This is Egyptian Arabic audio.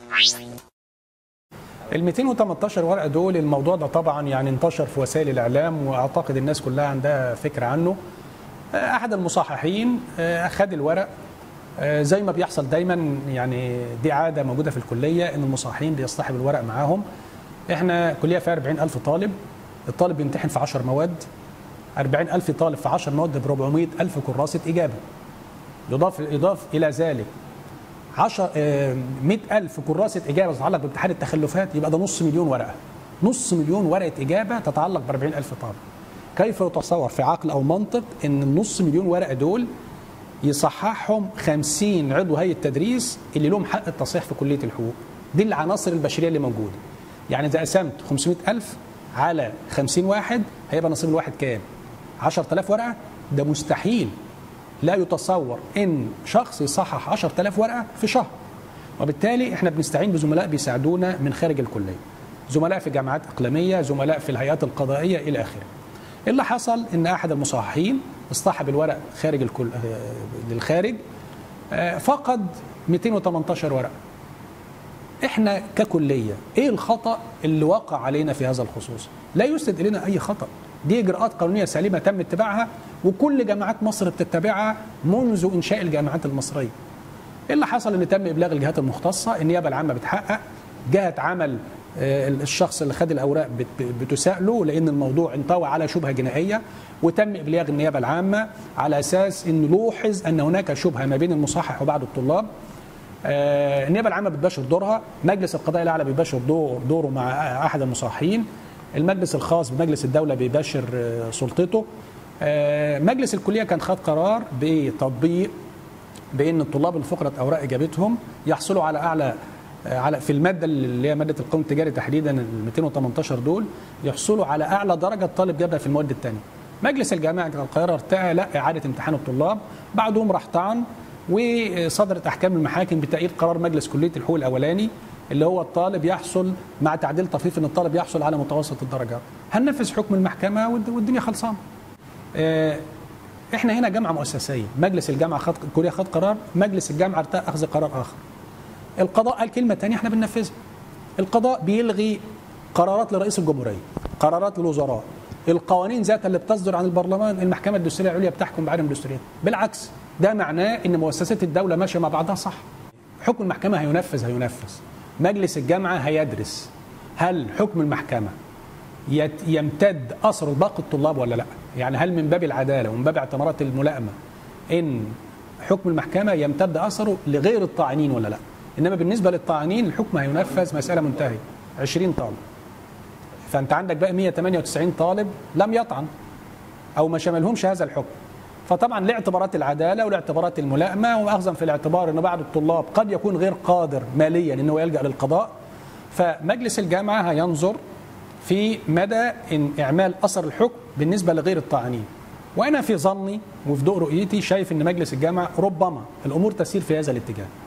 ال 218 ورقه دول الموضوع ده طبعا يعني انتشر في وسائل الاعلام واعتقد الناس كلها عندها فكره عنه احد المصححين خد الورق زي ما بيحصل دايما يعني دي عاده موجوده في الكليه ان المصححين بيصطحب الورق معاهم احنا كليه فيها 40000 طالب الطالب بيمتحن في 10 مواد 40000 طالب في 10 مواد ب 400000 كراسه اجابه يضاف يضاف الى ذلك 10 100000 كراسه اجابه تتعلق بامتحان التخلفات يبقى ده نص مليون ورقه نص مليون ورقه اجابه تتعلق ب 40000 طالب كيف يتصور في عقل او منطق ان النص مليون ورقه دول يصححهم 50 عضو هيئه تدريس اللي لهم حق التصحيح في كليه الحقوق دي العناصر البشريه اللي موجوده يعني اذا قسمت 500000 على 50 واحد هيبقى نصيب الواحد كام 10000 ورقه ده مستحيل لا يتصور ان شخص يصحح 10000 ورقه في شهر وبالتالي احنا بنستعين بزملاء بيساعدونا من خارج الكليه زملاء في جامعات اقليميه زملاء في الهيئات القضائيه الى اخره اللي حصل ان احد المصححين اصطحب الورق خارج الكل للخارج فقد 218 ورقه احنا ككليه ايه الخطا اللي وقع علينا في هذا الخصوص لا يسند الينا اي خطا دي اجراءات قانونيه سليمه تم اتباعها وكل جامعات مصر بتتبعها منذ انشاء الجامعات المصريه اللي حصل ان تم ابلاغ الجهات المختصه النيابه العامه بتحقق جهه عمل الشخص اللي خد الاوراق بتساءله لان الموضوع انطوى على شبهه جنائيه وتم ابلاغ النيابه العامه على اساس ان لوحظ ان هناك شبهه ما بين المصحح وبعض الطلاب آه النيابه العامه بتباشر دورها مجلس القضاء الاعلى بيباشر دور دوره مع احد المصححين المجلس الخاص بمجلس الدوله بيباشر آه سلطته آه مجلس الكليه كان خد قرار بتطبيق بان الطلاب اللي فقدت اوراق اجابتهم يحصلوا على اعلى على في الماده اللي هي ماده القانون التجاري تحديدا ال 218 دول يحصلوا على اعلى درجه الطالب جابها في المواد الثانيه. مجلس الجامعه القاهره ارتأى لا اعاده امتحان الطلاب بعدهم راح طعن وصدرت احكام المحاكم بتأييد قرار مجلس كليه الحقوق الاولاني اللي هو الطالب يحصل مع تعديل طفيف ان الطالب يحصل على متوسط الدرجات. هننفذ حكم المحكمه والدنيا خلصانه. احنا هنا جامعه مؤسسيه، مجلس الجامعه خد الكليه خد قرار، مجلس الجامعه ارتأى اخذ قرار اخر. القضاء قال كلمه ثانيه احنا بننفذها. القضاء بيلغي قرارات لرئيس الجمهوريه، قرارات للوزراء، القوانين ذاتها اللي بتصدر عن البرلمان المحكمه الدستوريه العليا بتحكم بعدم دستوريه، بالعكس ده معناه ان مؤسسات الدوله ماشيه مع بعضها صح. حكم المحكمه هينفذ هينفذ. مجلس الجامعه هيدرس هل حكم المحكمه يمتد اثر باقي الطلاب ولا لا؟ يعني هل من باب العداله ومن باب اعتبارات الملائمه ان حكم المحكمه يمتد اثره لغير الطاعنين ولا لا؟ انما بالنسبه للطاعنين الحكم هينفذ مساله منتهيه 20 طالب فانت عندك بقى 198 طالب لم يطعن او ما شملهمش هذا الحكم فطبعا لاعتبارات العداله ولاعتبارات الملائمه واخذا في الاعتبار ان بعض الطلاب قد يكون غير قادر ماليا انه يلجا للقضاء فمجلس الجامعه هينظر في مدى إن اعمال اثر الحكم بالنسبه لغير الطاعنين وانا في ظني وفي ضوء رؤيتي شايف ان مجلس الجامعه ربما الامور تسير في هذا الاتجاه